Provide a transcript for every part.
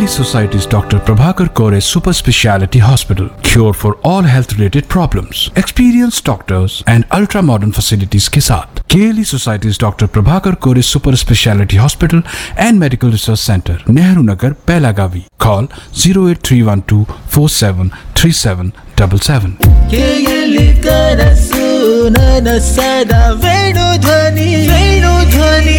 Kaylee Society's Dr. Prabhakar Kore Super Speciality Hospital. Cure for all health related problems. Experienced doctors and ultra modern facilities के साथ Kaylee Society's Dr. Prabhakar Kore Super Speciality Hospital and Medical Research Center, Nehru Nagar, Pelagavi. Call 08312 473777. ಕೇಯಲಿ ಕನಸು ನನಸದ ವೇಣು ಧ್ವನಿ ವೇಣು ಧ್ವನಿ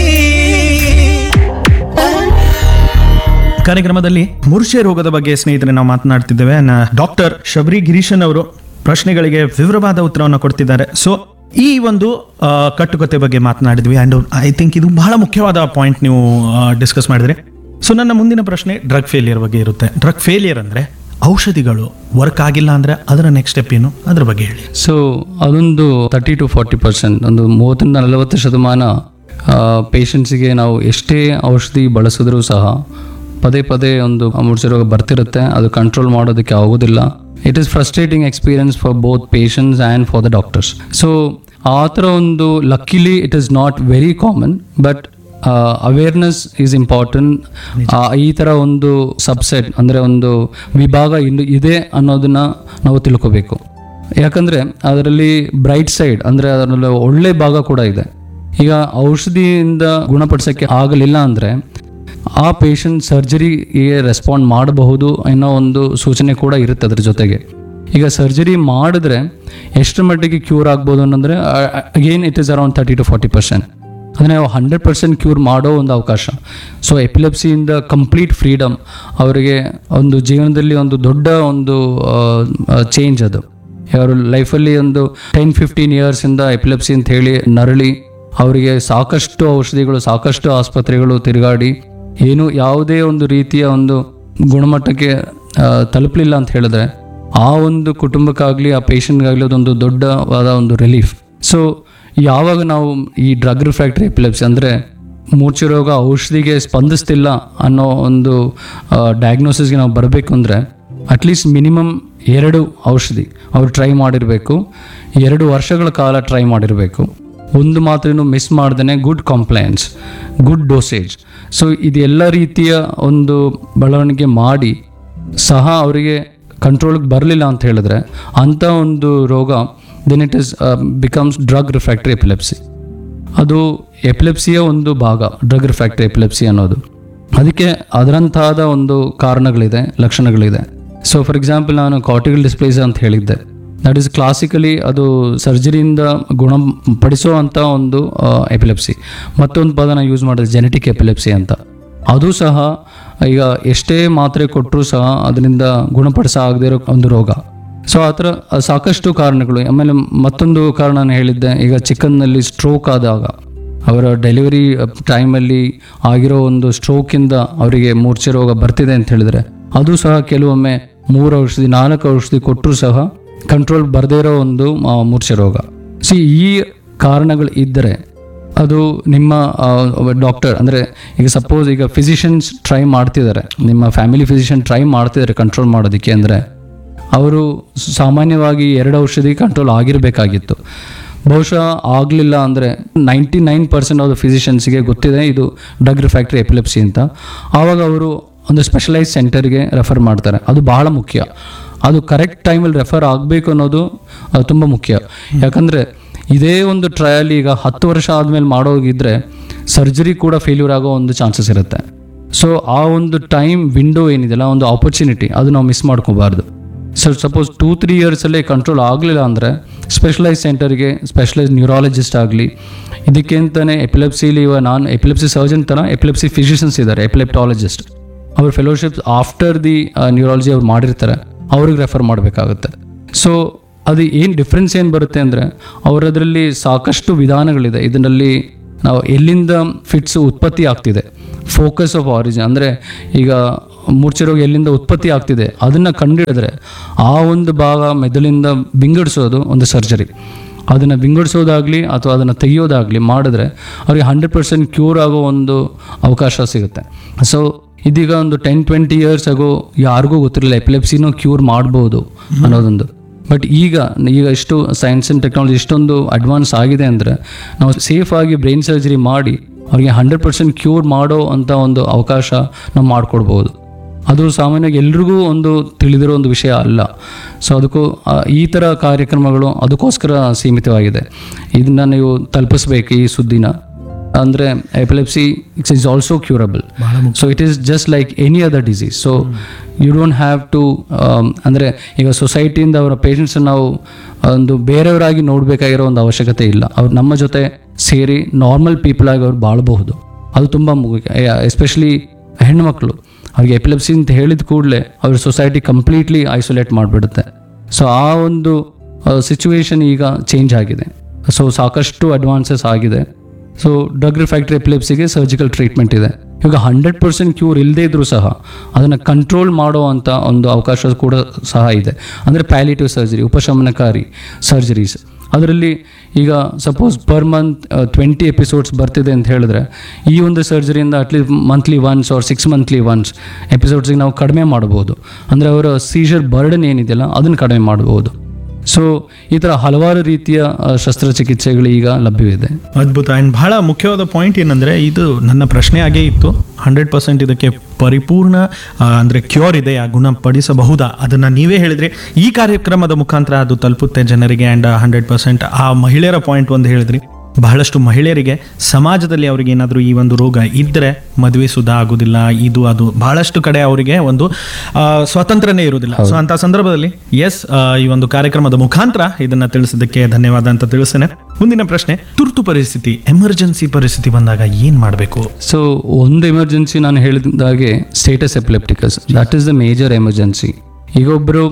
ಕಾರ್ಯಕ್ರಮದಲ್ಲಿ ಮೂರ್ಛೆ ರೋಗದ ಬಗ್ಗೆ ಸ್ನೇಹಿತರೆ ನಾವು ಮಾತನಾಡ್ತಿದ್ದೇವೆ ಡಾಕ್ಟರ್ ಶಬರಿ ಗಿರೀಶನ್ ಅವರು ಪ್ರಶ್ನೆಗಳಿಗೆ ವಿವರವಾದ ಉತ್ತರವನ್ನು ಕೊಡ್ತಿದ್ದಾರೆ ಸೊ ಈ ಒಂದು ಆ, ಕಟ್ಟುಕತೆ ಬಗ್ಗೆ ಮಾತನಾಡಿದ್ವಿ ಅಂಡ್ ಐ ಥಿಂಕ್ ಇದು ಬಹಳ ಮುಖ್ಯವಾದ ಪಾಯಿಂಟ್ ನೀವು ಡಿಸ್ಕಸ್ ಮಾಡಿದ್ರಿ ಸೊ ನನ್ನ ಮುಂದಿನ ಪ್ರಶ್ನೆ ಡ್ರಗ್ ಫೇಲಿಯರ್ ಬಗ್ಗೆ ಇರುತ್ತೆ ಡ್ರಗ್ ಫೇಲಿಯರ್ ಅಂದ್ರೆ ಔಷಧಿಗಳು ವರ್ಕ್ ಆಗಿಲ್ಲ ಅಂದ್ರೆ ಅದರ ನೆಕ್ಸ್ಟ್ ಸ್ಟೆಪ್ ಏನು ಅದ್ರ ಬಗ್ಗೆ ಹೇಳಿ ಸೊ ಅದೊಂದು ತರ್ಟಿ ಟು ಫಾರ್ಟಿ ಪರ್ಸೆಂಟ್ ಒಂದು ಮೂವತ್ತರಿಂದ ನಲವತ್ತು ಶತಮಾನ ಪೇಷಂಟ್ಸಿಗೆ ನಾವು ಎಷ್ಟೇ ಔಷಧಿ ಬಳಸಿದ್ರೂ ಸಹ ಪದೇ ಪದೇ ಒಂದು ಮೂರ್ಛೆ ರೋಗ ಬರ್ತಿರುತ್ತೆ ಅದು ಕಂಟ್ರೋಲ್ ಮಾಡೋದಕ್ಕೆ ಆಗೋದಿಲ್ಲ it is frustrating experience for both patients and for the doctors so ಆ ಥರ ಒಂದು luckily it is not very common but awareness is important ಈ ಥರ ಒಂದು ಸಬ್ಸೆಟ್ ಅಂದರೆ ಒಂದು ವಿಭಾಗ ಇನ್ನು ಇದೆ ಅನ್ನೋದನ್ನ ನಾವು ತಿಳ್ಕೋಬೇಕು ಯಾಕಂದರೆ ಅದರಲ್ಲಿ ಬ್ರೈಟ್ ಸೈಡ್ ಅಂದರೆ ಅದರಲ್ಲಿ ಒಳ್ಳೆ ಭಾಗ ಕೂಡ ಇದೆ ಈಗ ಔಷಧಿಯಿಂದ ಗುಣಪಡಿಸೋಕ್ಕೆ ಆಗಲಿಲ್ಲ ಅಂದರೆ ಆ ಪೇಷಂಟ್ ಸರ್ಜರಿಗೆ ರೆಸ್ಪಾಂಡ್ ಮಾಡಬಹುದು ಅನ್ನೋ ಒಂದು ಸೂಚನೆ ಕೂಡ ಇರುತ್ತೆ ಅದ್ರ ಜೊತೆಗೆ ಈಗ ಸರ್ಜರಿ ಮಾಡಿದ್ರೆ ಎಷ್ಟು ಮಟ್ಟಿಗೆ ಕ್ಯೂರ್ ಆಗ್ಬೋದು ಅನ್ನೋದ್ರೆ again it is around thirty to forty percent ಅಂದರೆ ನಾವು ಹಂಡ್ರೆಡ್ ಪರ್ಸೆಂಟ್ ಕ್ಯೂರ್ ಮಾಡೋ ಒಂದು ಅವಕಾಶ ಸೊ ಎಪಿಲೆಪ್ಸಿಯಿಂದ ಕಂಪ್ಲೀಟ್ ಫ್ರೀಡಮ್ ಅವರಿಗೆ ಒಂದು ಜೀವನದಲ್ಲಿ ಒಂದು ದೊಡ್ಡ ಒಂದು ಚೇಂಜ್ ಅದು ಅವರು ಲೈಫಲ್ಲಿ ಒಂದು ಟೆನ್ ಫಿಫ್ಟೀನ್ ಇಯರ್ಸಿಂದ ಎಪಿಲೆಪ್ಸಿ ಅಂತ ಹೇಳಿ ನರಳಿ ಅವರಿಗೆ ಸಾಕಷ್ಟು ಔಷಧಿಗಳು ಸಾಕಷ್ಟು ಆಸ್ಪತ್ರೆಗಳು ತಿರುಗಾಡಿ ಏನು ಯಾವುದೇ ಒಂದು ರೀತಿಯ ಒಂದು ಗುಣಮಟ್ಟಕ್ಕೆ ಆ, ತಲುಪಲಿಲ್ಲ ಅಂತ ಹೇಳಿದ್ರೆ ಆ ಒಂದು ಕುಟುಂಬಕ್ಕಾಗಲಿ ಆ ಪೇಷಂಟ್ಗಾಗಲಿ ಅದೊಂದು ದೊಡ್ಡವಾದ ಒಂದು ರಿಲೀಫ್ ಸೊ ಯಾವಾಗ ನಾವು ಈ ಡ್ರಗ್ ರಿಫ್ರಾಕ್ಟರಿ ಎಪಿಲೆಪ್ಸಿ ಅಂದರೆ ಮೂರ್ಛೆ ರೋಗ ಔಷಧಿಗೆ ಸ್ಪಂದಿಸ್ತಿಲ್ಲ ಅನ್ನೋ ಒಂದು ಡಯಾಗ್ನೋಸಿಸ್ಗೆ ನಾವು ಬರಬೇಕು ಅಂದರೆ ಅಟ್ಲೀಸ್ಟ್ ಮಿನಿಮಮ್ ಎರಡು ಔಷಧಿ ಅವ್ರು ಟ್ರೈ ಮಾಡಿರಬೇಕು ಎರಡು ವರ್ಷಗಳ ಕಾಲ ಟ್ರೈ ಮಾಡಿರಬೇಕು ಒಂದು ಮಾತ್ರೇನು ಮಿಸ್ ಮಾಡ್ದೇ good compliance good dosage so ಇದೆಲ್ಲ ರೀತಿಯ ಒಂದು ಬೆಳವಣಿಗೆ ಮಾಡಿ ಸಹ ಅವರಿಗೆ ಕಂಟ್ರೋಲ್ಗೆ ಬರಲಿಲ್ಲ ಅಂತ ಹೇಳಿದ್ರೆ ಅಂಥ ಒಂದು ರೋಗ then it is becomes drug refractory epilepsy ಅದು ಎಪಿಲೆಪ್ಸಿಯ ಒಂದು ಭಾಗ ಡ್ರಗ್ ರಿಫ್ರಾಕ್ಟರಿ ಎಪಿಲೆಪ್ಸಿ ಅನ್ನೋದು ಅದಕ್ಕೆ ಅದರಂತಾದ ಒಂದು ಕಾರಣಗಳಿದೆ ಲಕ್ಷಣಗಳಿದೆ ಸೊ ಫಾರ್ ಎಕ್ಸಾಂಪಲ್ ನಾನು ಕಾರ್ಟಿಕಲ್ ಡಿಸ್ಪ್ಲೇಸ್ ಅಂತ ಹೇಳಿದ್ದೆ ದಟ್ ಈಸ್ ಕ್ಲಾಸಿಕಲಿ ಅದು ಸರ್ಜರಿಯಿಂದ ಗುಣಪಡಿಸೋ ಅಂಥ ಒಂದು ಎಪಿಲೆಪ್ಸಿ ಮತ್ತೊಂದು ಪದನ ಯೂಸ್ ಮಾಡಿದ್ರೆ ಜೆನೆಟಿಕ್ ಎಪಿಲೆಪ್ಸಿ ಅಂತ ಅದು ಸಹ ಈಗ ಎಷ್ಟೇ ಮಾತ್ರೆ ಕೊಟ್ಟರೂ ಸಹ ಅದರಿಂದ ಗುಣಪಡಿಸ ಆಗದೇ ಇರೋ ಒಂದು ರೋಗ ಸೊ ಆ ಥರ ಸಾಕಷ್ಟು ಕಾರಣಗಳು ಆಮೇಲೆ ಮತ್ತೊಂದು ಕಾರಣ ನಾನು ಹೇಳಿದ್ದೆ ಈಗ ಚಿಕನ್ನಲ್ಲಿ ಸ್ಟ್ರೋಕ್ ಆದಾಗ ಅವರ ಡೆಲಿವರಿ ಟೈಮಲ್ಲಿ ಆಗಿರೋ ಒಂದು ಸ್ಟ್ರೋಕಿಂದ ಅವರಿಗೆ ಮೂರ್ಛೆ ರೋಗ ಬರ್ತಿದೆ ಅಂತ ಹೇಳಿದ್ರೆ ಅದು ಸಹ ಕೆಲವೊಮ್ಮೆ ಮೂರು ಔಷಧಿ ನಾಲ್ಕು ಔಷಧಿ ಕೊಟ್ಟರೂ ಸಹ ಕಂಟ್ರೋಲ್ ಬರದೇ ಇರೋ ಒಂದು ಆ, ಮೂರ್ಛೆ ರೋಗ ಸಿ ಈ ಕಾರಣಗಳು ಇದ್ದರೆ ಅದು ನಿಮ್ಮ ಡಾಕ್ಟರ್ ಅಂದರೆ ಈಗ ಸಪೋಸ್ ಈಗ ಫಿಸಿಷಿಯನ್ಸ್ ಟ್ರೈ ಮಾಡ್ತಿದ್ದಾರೆ ನಿಮ್ಮ ಫ್ಯಾಮಿಲಿ ಫಿಸಿಷಿಯನ್ ಟ್ರೈ ಮಾಡ್ತಿದ್ದಾರೆ ಕಂಟ್ರೋಲ್ ಮಾಡೋದಕ್ಕೆ ಅಂದರೆ ಅವರು ಸಾಮಾನ್ಯವಾಗಿ ಎರಡು ಔಷಧಿ ಕಂಟ್ರೋಲ್ ಆಗಿರಬೇಕಾಗಿತ್ತು ಬಹುಶಃ ಆಗಲಿಲ್ಲ ಅಂದರೆ ninety nine percent of the ಫಿಸಿಷಿಯನ್ಸ್ಗೆ ಗೊತ್ತಿದೆ ಇದು ಡ್ರಗ್ ರಿಫ್ಯಾಕ್ಟರಿ ಎಪಿಲೆಪ್ಸಿ ಅಂತ ಆವಾಗ ಅವರು ಒಂದು ಸ್ಪೆಷಲೈಸ್ ಸೆಂಟರ್ಗೆ ರೆಫರ್ ಮಾಡ್ತಾರೆ ಅದು ಬಹಳ ಮುಖ್ಯ ಅದು ಕರೆಕ್ಟ್ ಟೈಮಲ್ಲಿ ರೆಫರ್ ಆಗಬೇಕು ಅನ್ನೋದು ಅದು ತುಂಬ ಮುಖ್ಯ ಯಾಕಂದರೆ ಇದೇ ಒಂದು ಟ್ರಯಲ್ ಈಗ ಹತ್ತು ವರ್ಷ ಆದಮೇಲೆ ಮಾಡೋಗಿದ್ರೆ ಸರ್ಜರಿ ಕೂಡ ಫೇಲ್ಯೂರ್ ಆಗೋ ಒಂದು ಚಾನ್ಸಸ್ ಇರುತ್ತೆ ಸೊ ಆ ಒಂದು ಟೈಮ್ ವಿಂಡೋ ಏನಿದೆಯಲ್ಲ ಒಂದು ಆಪರ್ಚುನಿಟಿ ಅದು ನಾವು ಮಿಸ್ ಮಾಡ್ಕೋಬಾರ್ದು ಸೊ ಸಪೋಸ್ ಟೂ ತ್ರೀ ಇಯರ್ಸಲ್ಲೇ ಕಂಟ್ರೋಲ್ ಆಗಲಿಲ್ಲ ಅಂದರೆ ಸ್ಪೆಷಲೈಸ್ ಸೆಂಟರ್ಗೆ ಸ್ಪೆಷಲೈಸ್ ನ್ಯೂರಾಲಜಿಸ್ಟ್ ಆಗಲಿ ಇದಕ್ಕೆ ಅಂತಲೇ ಎಪಿಲೆಪ್ಸಿಲಿ ಇವಾಗ ನಾನು ಎಪಿಲೆಪ್ಸಿ ಸರ್ಜನ್ ಥರ ಎಪಿಲೆಪ್ಸಿ ಫಿಸಿಷಿಯನ್ಸ್ ಇದ್ದಾರೆ ಎಪಿಲೆಪ್ಟಾಲಜಿಸ್ಟ್ ಅವ್ರ ಫೆಲೋಶಿಪ್ ಆಫ್ಟರ್ ದಿ ನ್ಯೂರಾಲಜಿ ಅವ್ರು ಮಾಡಿರ್ತಾರೆ ಅವ್ರಿಗೆ ರೆಫರ್ ಮಾಡಬೇಕಾಗುತ್ತೆ ಸೊ ಅದು ಏನು ಡಿಫ್ರೆನ್ಸ್ ಏನು ಬರುತ್ತೆ ಅಂದರೆ ಅವರದರಲ್ಲಿ ಸಾಕಷ್ಟು ವಿಧಾನಗಳಿದೆ ಇದರಲ್ಲಿ ನಾವು ಎಲ್ಲಿಂದ ಫಿಟ್ಸ್ ಉತ್ಪತ್ತಿ ಆಗ್ತಿದೆ ಫೋಕಸ್ ಆಫ್ ಆರಿಜಿನ್ ಅಂದರೆ ಈಗ ಮೂರ್ಛೆ ರೋಗ ಎಲ್ಲಿಂದ ಉತ್ಪತ್ತಿ ಆಗ್ತಿದೆ ಅದನ್ನು ಕಂಡುಹಿಡಿದ್ರೆ ಆ ಒಂದು ಭಾಗ ಮೆದುಳಿಂದ ವಿಂಗಡಿಸೋದು ಒಂದು ಸರ್ಜರಿ ಅದನ್ನು ವಿಂಗಡಿಸೋದಾಗಲಿ ಅಥವಾ ಅದನ್ನು ತೆಗೆಯೋದಾಗಲಿ ಮಾಡಿದ್ರೆ ಅವ್ರಿಗೆ ಹಂಡ್ರೆಡ್ ಪರ್ಸೆಂಟ್ ಕ್ಯೂರ್ ಆಗೋ ಒಂದು ಅವಕಾಶ ಸಿಗುತ್ತೆ ಸೊ ಇದೀಗ ಒಂದು ಟೆನ್ ಟ್ವೆಂಟಿ ಇಯರ್ಸ್ ಆಗೋ ಯಾರಿಗೂ ಗೊತ್ತಿರಲಿಲ್ಲ ಎಪಿಲೆಪ್ಸಿನೂ ಕ್ಯೂರ್ ಮಾಡ್ಬೋದು ಅನ್ನೋದೊಂದು ಬಟ್ ಈಗ ಈಗ ಇಷ್ಟು ಸೈನ್ಸ್ ಆ್ಯಂಡ್ ಟೆಕ್ನಾಲಜಿ ಇಷ್ಟೊಂದು ಅಡ್ವಾನ್ಸ್ ಆಗಿದೆ ಅಂದರೆ ನಾವು ಸೇಫ್ ಆಗಿ ಬ್ರೈನ್ ಸರ್ಜರಿ ಮಾಡಿ ಅವ್ರಿಗೆ ಹಂಡ್ರೆಡ್ ಪರ್ಸೆಂಟ್ ಕ್ಯೂರ್ ಮಾಡೋ ಅಂಥ ಒಂದು ಅವಕಾಶ ನಾವು ಮಾಡಿಕೊಡ್ಬೋದು ಅದು ಸಾಮಾನ್ಯವಾಗಿ ಎಲ್ರಿಗೂ ಒಂದು ತಿಳಿದಿರೋ ಒಂದು ವಿಷಯ ಅಲ್ಲ ಸೊ ಅದಕ್ಕೂ ಆ, ಈ ಥರ ಕಾರ್ಯಕ್ರಮಗಳು ಅದಕ್ಕೋಸ್ಕರ ಸೀಮಿತವಾಗಿದೆ ಇದನ್ನ ನೀವು ತಲುಪಿಸ್ಬೇಕು ಈ ಸುದ್ದಿನ ಅಂದರೆ epilepsy it's is also curable so it is just like any other disease so you don't have to ಅಂದರೆ ಈಗ ಸೊಸೈಟಿಯಿಂದ ಅವರ ಪೇಷಂಟ್ಸ್ ನಾವು ಒಂದು ಬೇರೆಯವರಾಗಿ ನೋಡಬೇಕಾಗಿರೋ ಒಂದು ಅವಶ್ಯಕತೆ ಇಲ್ಲ ಅವ್ರು ನಮ್ಮ ಜೊತೆ ಸೇರಿ ನಾರ್ಮಲ್ ಪೀಪಲ್ ಆಗಿ ಅವ್ರು ಬಾಳಬಹುದು ಅದು ತುಂಬ ಮುಖ್ಯ ಎಸ್ಪೆಷಲಿ ಹೆಣ್ಮಕ್ಳು ಅವ್ರಿಗೆ ಎಪಿಲೆಪ್ಸಿ ಅಂತ ಹೇಳಿದ ಕೂಡಲೇ ಅವ್ರ ಸೊಸೈಟಿ ಕಂಪ್ಲೀಟ್ಲಿ ಐಸೋಲೇಟ್ ಮಾಡಿಬಿಡುತ್ತೆ ಸೊ ಆ ಒಂದು ಸಿಚುವೇಶನ್ ಈಗ ಚೇಂಜ್ ಆಗಿದೆ ಸೊ ಸಾಕಷ್ಟು ಅಡ್ವಾನ್ಸಸ್ ಆಗಿದೆ ಸೊ ಡ್ರಗ್ ರಿಫ್ಯಾಕ್ಟರಿ ಎಪಿಲೆಪ್ಸಿಗೆ ಸರ್ಜಿಕಲ್ ಟ್ರೀಟ್ಮೆಂಟ್ ಇದೆ ಇವಾಗ ಹಂಡ್ರೆಡ್ ಪರ್ಸೆಂಟ್ ಕ್ಯೂರ್ ಇಲ್ಲದೇ ಇದ್ರೂ ಸಹ ಅದನ್ನು ಕಂಟ್ರೋಲ್ ಮಾಡೋ ಅಂಥ ಒಂದು ಅವಕಾಶ ಕೂಡ ಸಹ ಇದೆ ಅಂದರೆ ಪ್ಯಾಲಿಟಿವ್ ಸರ್ಜರಿ ಉಪಶಮನಕಾರಿ ಸರ್ಜರೀಸ್ ಅದರಲ್ಲಿ ಈಗ suppose per month twenty episodes ಬರ್ತಿದೆ ಅಂತ ಹೇಳಿದ್ರೆ ಈ ಒಂದು ಸರ್ಜರಿಯಿಂದ at least monthly once or six monthly once ಎಪಿಸೋಡ್ಸಿಗೆ ನಾವು ಕಡಿಮೆ ಮಾಡ್ಬೋದು ಅಂದರೆ ಅವರ ಸೀಜರ್ ಬರ್ಡನ್ ಏನಿದೆಯಲ್ಲ ಅದನ್ನು ಕಡಿಮೆ ಮಾಡ್ಬೋದು ಸೊ ಈ ಥರ ಹಲವಾರು ರೀತಿಯ ಆ, ಶಸ್ತ್ರಚಿಕಿತ್ಸೆಗಳು ಈಗ ಲಭ್ಯವಿದೆ ಅದ್ಭುತ ಆ್ಯಂಡ್ ಬಹಳ ಮುಖ್ಯವಾದ ಪಾಯಿಂಟ್ ಏನಂದರೆ ಇದು ನನ್ನ ಪ್ರಶ್ನೆ ಆಗೇ ಇತ್ತು ಹಂಡ್ರೆಡ್ ಪರ್ಸೆಂಟ್ ಇದಕ್ಕೆ ಪರಿಪೂರ್ಣ ಆ, ಅಂದ್ರೆ ಕ್ಯೂರ್ ಇದೆ ಆ ಗುಣಪಡಿಸಬಹುದಾ ಅದನ್ನು ನೀವೇ ಹೇಳಿದ್ರಿ ಈ ಕಾರ್ಯಕ್ರಮದ ಮುಖಾಂತರ ಅದು ತಲುಪುತ್ತೆ ಜನರಿಗೆ ಆ್ಯಂಡ್ ಹಂಡ್ರೆಡ್ ಪರ್ಸೆಂಟ್ ಆ ಮಹಿಳೆಯರ ಪಾಯಿಂಟ್ ಒಂದು ಹೇಳಿದ್ರಿ ಬಹಳಷ್ಟು ಮಹಿಳೆಯರಿಗೆ ಸಮಾಜದಲ್ಲಿ ಅವರಿಗೆ ಏನಾದರೂ ಈ ಒಂದು ರೋಗ ಇದ್ದರೆ ಮದುವೆ ಸುಧಾ ಆಗೋದಿಲ್ಲ ಇದು ಅದು ಬಹಳಷ್ಟು ಕಡೆ ಅವರಿಗೆ ಒಂದು ಆ, ಸ್ವಾತಂತ್ರ್ಯನೇ ಇರುವುದಿಲ್ಲ ಸೊ ಅಂತ ಸಂದರ್ಭದಲ್ಲಿ ಎಸ್ ಈ ಒಂದು ಕಾರ್ಯಕ್ರಮದ ಮುಖಾಂತರ ಇದನ್ನ ತಿಳಿಸಿದ್ದಕ್ಕೆ ಧನ್ಯವಾದ ಅಂತ ತಿಳಿಸ್ತೇನೆ ಮುಂದಿನ ಪ್ರಶ್ನೆ ತುರ್ತು ಪರಿಸ್ಥಿತಿ ಎಮರ್ಜೆನ್ಸಿ ಪರಿಸ್ಥಿತಿ ಬಂದಾಗ ಏನ್ ಮಾಡಬೇಕು ಸೊ ಒಂದು ಎಮರ್ಜೆನ್ಸಿ ನಾನು ಹೇಳಿದಾಗೆ status epilepticus that is the major emergency ಈಗ ಒಬ್ಬರು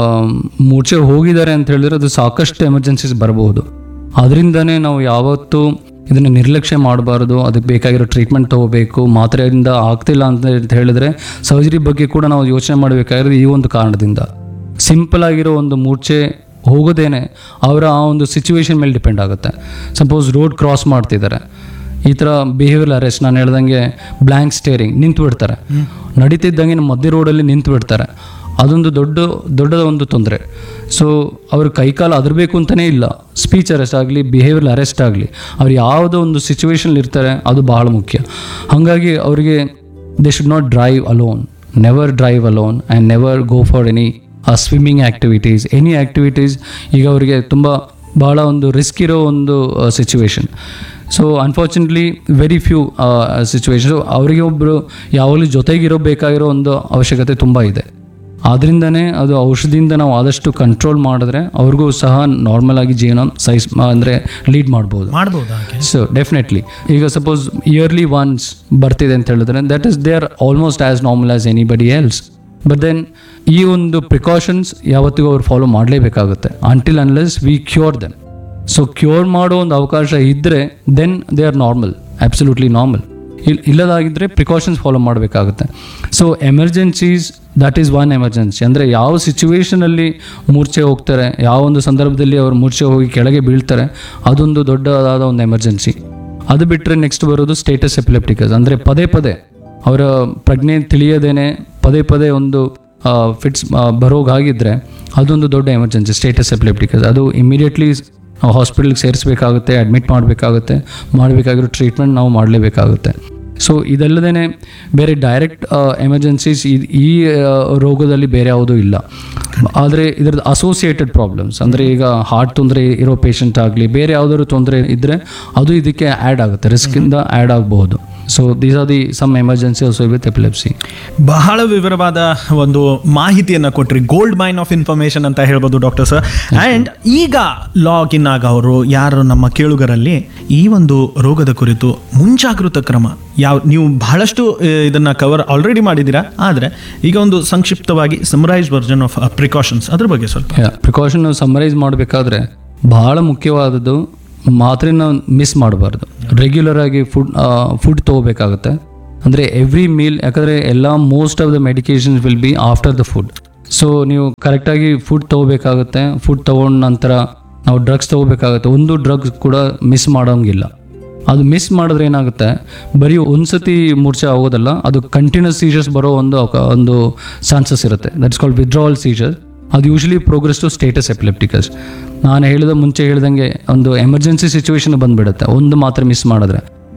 ಮೂರ್ಛೆ ಹೋಗಿದ್ದಾರೆ ಅಂತ ಹೇಳಿದ್ರೆ ಅದು ಸಾಕಷ್ಟು ಎಮರ್ಜೆನ್ಸೀಸ್ ಬರಬಹುದು ಅದರಿಂದನೇ ನಾವು ಯಾವತ್ತೂ ಇದನ್ನು ನಿರ್ಲಕ್ಷ್ಯ ಮಾಡಬಾರ್ದು ಅದಕ್ಕೆ ಬೇಕಾಗಿರೋ ಟ್ರೀಟ್ಮೆಂಟ್ ತಗೋಬೇಕು ಮಾತ್ರೆಯಿಂದ ಆಗ್ತಿಲ್ಲ ಅಂತ ಹೇಳಿದ್ರೆ ಸರ್ಜರಿ ಬಗ್ಗೆ ಕೂಡ ನಾವು ಯೋಚನೆ ಮಾಡಬೇಕಾಗಿರೋದು ಈ ಒಂದು ಕಾರಣದಿಂದ ಸಿಂಪಲ್ ಆಗಿರೋ ಒಂದು ಮೂರ್ಛೆ ಹೋಗೋದೇನೆ ಅವರ ಆ ಒಂದು ಸಿಚುವೇಶನ್ ಮೇಲೆ ಡಿಪೆಂಡ್ ಆಗುತ್ತೆ ಸಪೋಸ್ ರೋಡ್ ಕ್ರಾಸ್ ಮಾಡ್ತಿದ್ದಾರೆ ಈ ಥರ ಬಿಹೇವಿಯರ್ ಅರೆಸ್ಟ್ ನಾನು ಹೇಳ್ದಂಗೆ ಬ್ಲ್ಯಾಂಕ್ ಸ್ಟೇರಿಂಗ್ ನಿಂತು ಬಿಡ್ತಾರೆ ನಡೀತಿದ್ದಂಗೆ ನಮ್ಮ ಮಧ್ಯ ರೋಡಲ್ಲಿ ನಿಂತು ಬಿಡ್ತಾರೆ ಅದೊಂದು ದೊಡ್ಡ ದೊಡ್ಡ ಒಂದು ತೊಂದರೆ ಸೊ ಅವ್ರ ಕೈಕಾಲು ಅದರಬೇಕು ಅಂತಲೇ ಇಲ್ಲ ಸ್ಪೀಚ್ ಅರೆಸ್ಟ್ ಆಗಲಿ ಬಿಹೇವಿಯರ್ ಅರೆಸ್ಟ್ ಆಗಲಿ ಅವ್ರು ಯಾವುದೋ ಒಂದು ಸಿಚುವೇಶನ್ ಇರ್ತಾರೆ ಅದು ಬಹಳ ಮುಖ್ಯ ಹಾಗಾಗಿ ಅವರಿಗೆ they should not drive alone never drive alone and never go for any swimming activities any activities ಈಗ ಅವರಿಗೆ ತುಂಬ ಭಾಳ ಒಂದು ರಿಸ್ಕ್ ಇರೋ ಒಂದು situation so unfortunately very few situation ಅವರಿಗೆ ಒಬ್ಬರು ಯಾವಾಗಲೂ ಜೊತೆಗಿರೋ ಬೇಕಾಗಿರೋ ಒಂದು ಅವಶ್ಯಕತೆ ತುಂಬ ಇದೆ ಆದ್ರಿಂದನೇ ಅದು ಔಷಧಿಯಿಂದ ನಾವು ಆದಷ್ಟು ಕಂಟ್ರೋಲ್ ಮಾಡಿದ್ರೆ ಅವ್ರಿಗೂ ಸಹ ನಾರ್ಮಲ್ ಆಗಿ ಜೀವನ ಸೈಸ್ ಅಂದರೆ ಲೀಡ್ ಮಾಡ್ಬೋದು ಮಾಡ್ಬೋದಾ ಸೊ ಡೆಫಿನೆಟ್ಲಿ ಈಗ ಸಪೋಸ್ ಇಯರ್ಲಿ ಒನ್ಸ್ ಬರ್ತಿದೆ ಅಂತ ಹೇಳಿದ್ರೆ that is they are almost as normal as anybody else but then ಈ ಒಂದು ಪ್ರಿಕಾಷನ್ಸ್ ಯಾವತ್ತಿಗೂ ಅವ್ರು ಫಾಲೋ ಮಾಡಲೇಬೇಕಾಗುತ್ತೆ until unless we cure them so cure ಮಾಡೋ ಒಂದು ಅವಕಾಶ ಇದ್ದರೆ then they are normal absolutely normal ಇಲ್ ಇಲ್ಲದಾಗಿದ್ದರೆ ಪ್ರಿಕಾಷನ್ಸ್ ಫಾಲೋ ಮಾಡಬೇಕಾಗುತ್ತೆ so emergencies that is one emergency ಅಂದರೆ ಯಾವ ಸಿಚುವೇಷನಲ್ಲಿ ಮೂರ್ಛೆ ಹೋಗ್ತಾರೆ ಯಾವ ಒಂದು ಸಂದರ್ಭದಲ್ಲಿ ಅವ್ರು ಮೂರ್ಛೆ ಹೋಗಿ ಕೆಳಗೆ ಬೀಳ್ತಾರೆ ಅದೊಂದು ದೊಡ್ಡದಾದ ಒಂದು ಎಮರ್ಜೆನ್ಸಿ ಅದು ಬಿಟ್ಟರೆ ನೆಕ್ಸ್ಟ್ ಬರೋದು ಸ್ಟೇಟಸ್ ಎಪಿಲೆಪ್ಟಿಕಸ್ ಅಂದರೆ ಪದೇ ಪದೇ ಅವರ ಪ್ರಜ್ಞೆ ತಿಳಿಯದೇನೆ ಪದೇ ಪದೇ ಒಂದು ಫಿಟ್ಸ್ ಬರೋಗಾಗಿದ್ದರೆ ಅದೊಂದು ದೊಡ್ಡ ಎಮರ್ಜೆನ್ಸಿ ಸ್ಟೇಟಸ್ ಎಪಿಲೆಪ್ಟಿಕಸ್ ಅದು ಇಮಿಡಿಯೇಟ್ಲಿ ಹಾಸ್ಪಿಟಲ್ಗೆ ಸೇರಿಸಬೇಕಾಗುತ್ತೆ ಅಡ್ಮಿಟ್ ಮಾಡಬೇಕಾಗುತ್ತೆ ಮಾಡಬೇಕಾಗಿರೋ ಟ್ರೀಟ್ಮೆಂಟ್ ನಾವು ಮಾಡಲೇಬೇಕಾಗುತ್ತೆ ಸೊ ಇದಲ್ಲದೇ ಬೇರೆ ಡೈರೆಕ್ಟ್ ಎಮರ್ಜೆನ್ಸೀಸ್ ಈ ಆ, ರೋಗದಲ್ಲಿ ಬೇರೆ ಯಾವುದೂ ಇಲ್ಲ ಆದರೆ ಇದರದ್ದು ಅಸೋಸಿಯೇಟೆಡ್ ಪ್ರಾಬ್ಲಮ್ಸ್ ಅಂದರೆ ಈಗ ಹಾರ್ಟ್ ತೊಂದರೆ ಇರೋ ಪೇಷಂಟ್ ಆಗಲಿ ಬೇರೆ ಯಾವುದಾದ್ರು ತೊಂದರೆ ಇದ್ದರೆ ಅದು ಇದಕ್ಕೆ ಆ್ಯಡ್ ಆಗುತ್ತೆ ರಿಸ್ಕಿಂದ ಆ್ಯಡ್ ಆಗಬಹುದು so these are the some emergency also with epilepsy ಬಹಳ ವಿವರವಾದ ಒಂದು ಮಾಹಿತಿಯನ್ನ ಕೊಟ್ರಿ ಗೋಲ್ಡ್ ಮೈನ್ ಆಫ್ ಇನ್ಫಾರ್ಮೇಶನ್ ಅಂತ ಹೇಳ್ಬೋದು ಡಾಕ್ಟರ್ ಸರ್ ಅಂಡ್ ಈಗ ಲಾಗಿನ್ ಆಗವರು ಯಾರು ನಮ್ಮ ಕೇಳುಗರಲ್ಲಿ ಈ ಒಂದು ರೋಗದ ಕುರಿತು ಮುಂಜಾಗೃತ ಕ್ರಮ ಯಾವ ನೀವು ಬಹಳಷ್ಟು ಆ, ಇದನ್ನ ಕವರ್ ಆಲ್ರೆಡಿ ಮಾಡಿದ್ದೀರಾ ಆದರೆ ಈಗ ಒಂದು ಸಂಕ್ಷಿಪ್ತವಾಗಿ ಸಮರೈಸ್ ವರ್ಜನ್ ಆಫ್ ಪ್ರಿಕಾಷನ್ಸ್ ಅದ್ರ ಬಗ್ಗೆ ಸ್ವಲ್ಪ ಪ್ರಿಕಾಷನ್ ಸಮ್ಮರೈಸ್ ಮಾಡಬೇಕಾದ್ರೆ ಬಹಳ ಮುಖ್ಯವಾದದ್ದು ಮಾತ್ರೆನ ಮಿಸ್ ಮಾಡಬಾರ್ದು ರೆಗ್ಯುಲರ್ ಆಗಿ ಫುಡ್ ಫುಡ್ ತೊಗೋಬೇಕಾಗುತ್ತೆ ಅಂದರೆ ಎವ್ರಿ ಮೀಲ್ ಯಾಕಂದರೆ ಎಲ್ಲ most of the medications will be after the food so ನೀವು ಕರೆಕ್ಟಾಗಿ ಫುಡ್ ತೊಗೋಬೇಕಾಗುತ್ತೆ ಫುಡ್ ತೊಗೊಂಡ ನಂತರ ನಾವು ಡ್ರಗ್ಸ್ ತೊಗೋಬೇಕಾಗುತ್ತೆ ಒಂದು ಡ್ರಗ್ಸ್ ಕೂಡ ಮಿಸ್ ಮಾಡೋಂಗಿಲ್ಲ ಅದು ಮಿಸ್ ಮಾಡಿದ್ರೆ ಏನಾಗುತ್ತೆ ಬರೀ ಒಂದ್ಸತಿ ಮೂರ್ಛೆ ಆಗೋದಲ್ಲ ಅದು ಕಂಟಿನ್ಯೂಸ್ ಸೀಜರ್ಸ್ ಬರೋ ಒಂದು ಅವಕ- ಒಂದು ಚಾನ್ಸಸ್ ಇರುತ್ತೆ ದಟ್ಸ್ ಕಾಲ್ಡ್ ವಿಡ್ರಾವಲ್ ಸೀಜರ್ ಅದು usually progress to status epilepticus ನಾನು ಹೇಳಿದ ಮುಂಚೆ ಹೇಳ್ದಂಗೆ ಒಂದು ಎಮರ್ಜೆನ್ಸಿ ಸಿಚುವೇಶನ್ ಬಂದ್ಬಿಡುತ್ತೆ ಒಂದು ಮಾತ್ರ ಮಿಸ್ ಮಾಡಿದ್ರೆ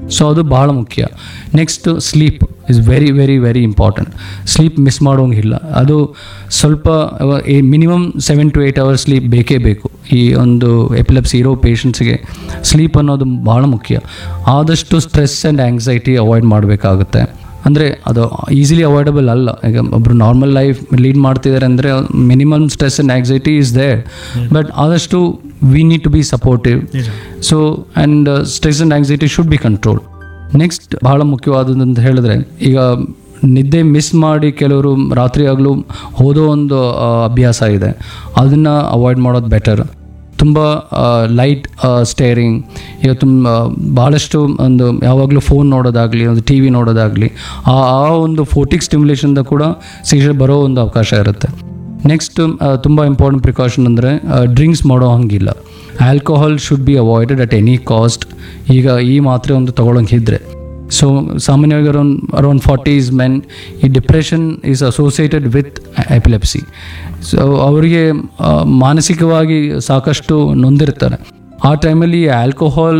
ಸೊ ಅದು ಭಾಳ ಮುಖ್ಯ next sleep is very very very important sleep miss ಮಾಡೋಂಗಿಲ್ಲ ಅದು ಸ್ವಲ್ಪ minimum seven to eight hours sleep ಬೇಕೇ ಬೇಕು ಈ ಒಂದು ಎಪಿಲೆಪ್ಸಿ ಇರೋ ಪೇಷಂಟ್ಸ್ಗೆ ಸ್ಲೀಪ್ ಅನ್ನೋದು ಭಾಳ ಮುಖ್ಯ ಆದಷ್ಟು ಸ್ಟ್ರೆಸ್ ಆ್ಯಂಡ್ ಆ್ಯಂಗ್ಸೈಟಿ ಅವಾಯ್ಡ್ ಮಾಡಬೇಕಾಗುತ್ತೆ ಅಂದರೆ ಅದು ಈಸಿಲಿ ಅವಾಯ್ಡಬಲ್ ಅಲ್ಲ ಈಗ ಒಬ್ಬರು ನಾರ್ಮಲ್ ಲೈಫ್ ಲೀಡ್ ಮಾಡ್ತಿದ್ದಾರೆ ಅಂದರೆ minimum stress and anxiety is there but ಆದಷ್ಟು we need to be supportive so and stress and anxiety should be control next ಭಾಳ ಮುಖ್ಯವಾದದ್ದು ಅಂತ ಹೇಳಿದ್ರೆ ಈಗ ನಿದ್ದೆ ಮಿಸ್ ಮಾಡಿ ಕೆಲವರು ರಾತ್ರಿ ಆಗಲೂ ಓದೋ ಒಂದು ಆ, ಅಭ್ಯಾಸ ಇದೆ ಅದನ್ನು ಅವಾಯ್ಡ್ ಮಾಡೋದು ಬೆಟರ್ ತುಂಬ ಲೈಟ್ ಸ್ಟೇರಿಂಗ್ ಈಗ ತುಂಬ ಭಾಳಷ್ಟು ಒಂದು ಯಾವಾಗಲೂ ಫೋನ್ ನೋಡೋದಾಗಲಿ ಒಂದು ಟಿ ವಿ ನೋಡೋದಾಗಲಿ ಆ ಆ ಒಂದು ಫೋಟಿಕ್ ಸ್ಟಿಮ್ಯುಲೇಷನ್ದ ಕೂಡ ಸೀಜರ್ ಬರೋ ಒಂದು ಅವಕಾಶ ಇರುತ್ತೆ ನೆಕ್ಸ್ಟ್ ತುಂಬ ಇಂಪಾರ್ಟೆಂಟ್ ಪ್ರಿಕಾಷನ್ ಅಂದರೆ ಡ್ರಿಂಕ್ಸ್ ಮಾಡೋ ಹಂಗಿಲ್ಲ alcohol should be avoided at any cost ಈಗ ಈ ಮಾತ್ರೆ ಒಂದು ತೊಗೊಳಂಗಿದ್ರೆ ಸೊ ಸಾಮಾನ್ಯವಾಗಿ ಅರೌಂಡ್ ಅರೌಂಡ್ ಫಾರ್ಟೀಸ್ ಮೆನ್ ಈ depression is associated with epilepsy so ಅವರಿಗೆ ಆ, ಮಾನಸಿಕವಾಗಿ ಸಾಕಷ್ಟು ನೊಂದಿರ್ತಾರೆ ಆ ಟೈಮಲ್ಲಿ ಆಲ್ಕೋಹಾಲ್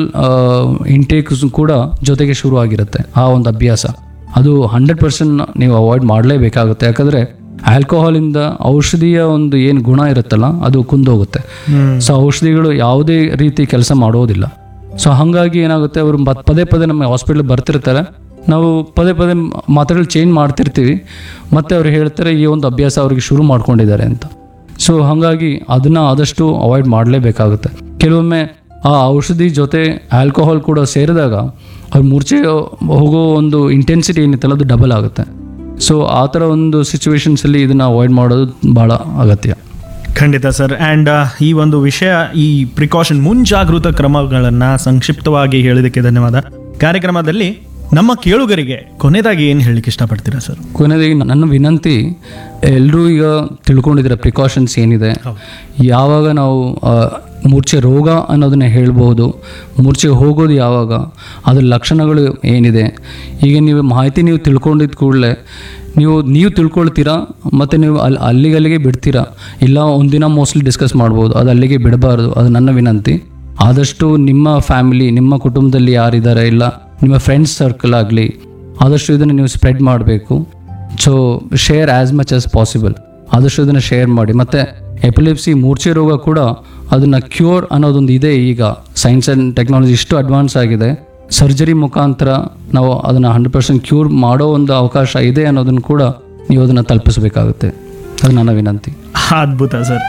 ಇಂಟೇಕ್ ಕೂಡ ಜೊತೆಗೆ ಶುರು ಆಗಿರುತ್ತೆ ಆ ಒಂದು ಅಭ್ಯಾಸ ಅದು ಹಂಡ್ರೆಡ್ ಪರ್ಸೆಂಟ್ ನೀವು ಅವಾಯ್ಡ್ ಮಾಡಲೇಬೇಕಾಗುತ್ತೆ ಯಾಕಂದರೆ ಆಲ್ಕೋಹಾಲಿಂದ ಔಷಧಿಯ ಒಂದು ಏನು ಗುಣ ಇರುತ್ತಲ್ಲ ಅದು ಕುಂದೋಗುತ್ತೆ ಸೊ ಔಷಧಿಗಳು ಯಾವುದೇ ರೀತಿ ಕೆಲಸ ಮಾಡೋದಿಲ್ಲ ಸೊ ಹಾಗಾಗಿ ಏನಾಗುತ್ತೆ ಅವರು ಮತ್- ಪದೇ ಪದೇ ನಮ್ಮ ಹಾಸ್ಪಿಟ್ಲ್ ಬರ್ತಿರ್ತಾರೆ ನಾವು ಪದೇ ಪದೇ ಮಾತ್ರೆಗಳು ಚೇಂಜ್ ಮಾಡ್ತಿರ್ತೀವಿ ಮತ್ತೆ ಅವ್ರು ಹೇಳ್ತಾರೆ ಈ ಒಂದು ಅಭ್ಯಾಸ ಅವ್ರಿಗೆ ಶುರು ಮಾಡ್ಕೊಂಡಿದ್ದಾರೆ ಅಂತ ಸೊ ಹಾಗಾಗಿ ಅದನ್ನು ಆದಷ್ಟು ಅವಾಯ್ಡ್ ಮಾಡಲೇಬೇಕಾಗುತ್ತೆ ಕೆಲವೊಮ್ಮೆ ಆ ಔಷಧಿ ಜೊತೆ ಆಲ್ಕೋಹಾಲ್ ಕೂಡ ಸೇರಿದಾಗ ಅವ್ರು ಮೂರ್ಛೆ ಹೋಗೋ ಒಂದು ಇಂಟೆನ್ಸಿಟಿ ಏನಿತ್ತಲ್ಲ ಅದು ಡಬಲ್ ಆಗುತ್ತೆ ಸೊ ಆ ಥರ ಒಂದು ಸಿಚುವೇಶನ್ಸಲ್ಲಿ ಇದನ್ನು ಅವಾಯ್ಡ್ ಮಾಡೋದು ಭಾಳ ಅಗತ್ಯ ಖಂಡಿತ ಸರ್ ಆ್ಯಂಡ್ ಈ ಒಂದು ವಿಷಯ ಈ ಪ್ರಿಕಾಷನ್ ಮುಂಜಾಗೃತ ಕ್ರಮಗಳನ್ನು ಸಂಕ್ಷಿಪ್ತವಾಗಿ ಹೇಳಿದ್ದಕ್ಕೆ ಧನ್ಯವಾದ ಕಾರ್ಯಕ್ರಮದಲ್ಲಿ ನಮ್ಮ ಕೇಳುಗರಿಗೆ ಕೊನೆಯದಾಗಿ ಏನು ಹೇಳಲಿಕ್ಕೆ ಇಷ್ಟಪಡ್ತೀರಾ ಸರ್ ಕೊನೆಯದಾಗಿ ನನ್ನ ವಿನಂತಿ ಎಲ್ಲರೂ ಈಗ ತಿಳ್ಕೊಂಡಿದ್ರೆ ಪ್ರಿಕಾಷನ್ಸ್ ಏನಿದೆ ಯಾವಾಗ ನಾವು ಆ, ಮೂರ್ಛೆ ರೋಗ ಅನ್ನೋದನ್ನ ಹೇಳ್ಬೋದು ಮೂರ್ಛೆ ಹೋಗೋದು ಯಾವಾಗ ಅದ್ರ ಲಕ್ಷಣಗಳು ಏನಿದೆ ಈಗ ನೀವು ಮಾಹಿತಿ ನೀವು ತಿಳ್ಕೊಂಡಿದ್ದ ಕೂಡಲೇ ನೀವು ನೀವು ತಿಳ್ಕೊಳ್ತೀರಾ ಮತ್ತು ನೀವು ಅಲ್ಲಿ ಅಲ್ಲಿಗಲ್ಲಿಗೆ ಬಿಡ್ತೀರಾ ಇಲ್ಲ ಒಂದಿನ ಮೋಸ್ಟ್ಲಿ ಡಿಸ್ಕಸ್ ಮಾಡ್ಬೋದು ಅದು ಅಲ್ಲಿಗೆ ಬಿಡಬಾರ್ದು ಅದು ನನ್ನ ವಿನಂತಿ ಆದಷ್ಟು ನಿಮ್ಮ ಫ್ಯಾಮಿಲಿ ನಿಮ್ಮ ಕುಟುಂಬದಲ್ಲಿ ಯಾರಿದ್ದಾರೆ ಇಲ್ಲ ನಿಮ್ಮ ಫ್ರೆಂಡ್ಸ್ ಸರ್ಕಲ್ ಆಗಲಿ ಆದಷ್ಟು ಇದನ್ನು ನೀವು ಸ್ಪ್ರೆಡ್ ಮಾಡಬೇಕು so share as much as possible ಆದಷ್ಟು ಇದನ್ನು ಶೇರ್ ಮಾಡಿ ಮತ್ತು ಎಪಿಲಿಪ್ಸಿ ಮೂರ್ಛೆ ರೋಗ ಕೂಡ ಅದನ್ನು ಕ್ಯೂರ್ ಅನ್ನೋದೊಂದು ಇದೆ ಈಗ ಸೈನ್ಸ್ ಆ್ಯಂಡ್ ಟೆಕ್ನಾಲಜಿ ಇಷ್ಟು ಅಡ್ವಾನ್ಸ್ ಆಗಿದೆ ಸರ್ಜರಿ ಮುಖಾಂತರ ನಾವು ಅದನ್ನು ಹಂಡ್ರೆಡ್ ಪರ್ಸೆಂಟ್ ಕ್ಯೂರ್ ಮಾಡೋ ಒಂದು ಅವಕಾಶ ಇದೆ ಅನ್ನೋದನ್ನು ಕೂಡ ನೀವು ಅದನ್ನು ತಲುಪಿಸಬೇಕಾಗುತ್ತೆ ಅದು ನನ್ನ ವಿನಂತಿ ಅದ್ಭುತ ಸರ್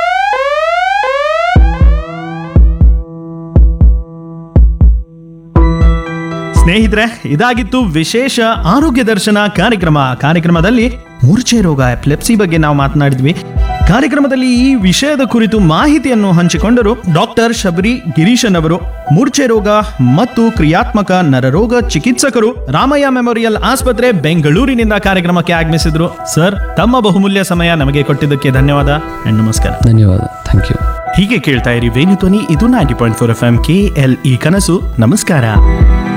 ಸ್ನೇಹಿತರೆ ಇದಾಗಿತ್ತು ವಿಶೇಷ ಆರೋಗ್ಯ ದರ್ಶನ ಕಾರ್ಯಕ್ರಮ ಕಾರ್ಯಕ್ರಮದಲ್ಲಿ ಮೂರ್ಛೆ ರೋಗ ಎಪಿಲೆಪ್ಸಿ ಬಗ್ಗೆ ನಾವು ಮಾತನಾಡಿದ್ವಿ ಕಾರ್ಯಕ್ರಮದಲ್ಲಿ ಈ ವಿಷಯದ ಕುರಿತು ಮಾಹಿತಿಯನ್ನು ಹಂಚಿಕೊಂಡರು ಡಾಕ್ಟರ್ ಶಬರಿ ಗಿರೀಶನ್ ಅವರು ಮೂರ್ಛೆ ರೋಗ ಮತ್ತು ಕ್ರಿಯಾತ್ಮಕ ನರರೋಗ ಚಿಕಿತ್ಸಕರು ರಾಮಯ್ಯ ಮೆಮೋರಿಯಲ್ ಆಸ್ಪತ್ರೆ ಬೆಂಗಳೂರಿನಿಂದ ಕಾರ್ಯಕ್ರಮಕ್ಕೆ ಆಗಮಿಸಿದ್ರು ಸರ್ ತಮ್ಮ ಬಹುಮೂಲ್ಯ ಸಮಯ ನಮಗೆ ಕೊಟ್ಟಿದ್ದಕ್ಕೆ ಧನ್ಯವಾದ ಅಂಡ್ ನಮಸ್ಕಾರ ಧನ್ಯವಾದ ಥ್ಯಾಂಕ್ ಯು ಹೀಗೆ ಕೇಳ್ತಾ ಇರಿ ವೇಣುಧ್ವನಿ ಇದು ninety point four F M K L E ಕನಸು ನಮಸ್ಕಾರ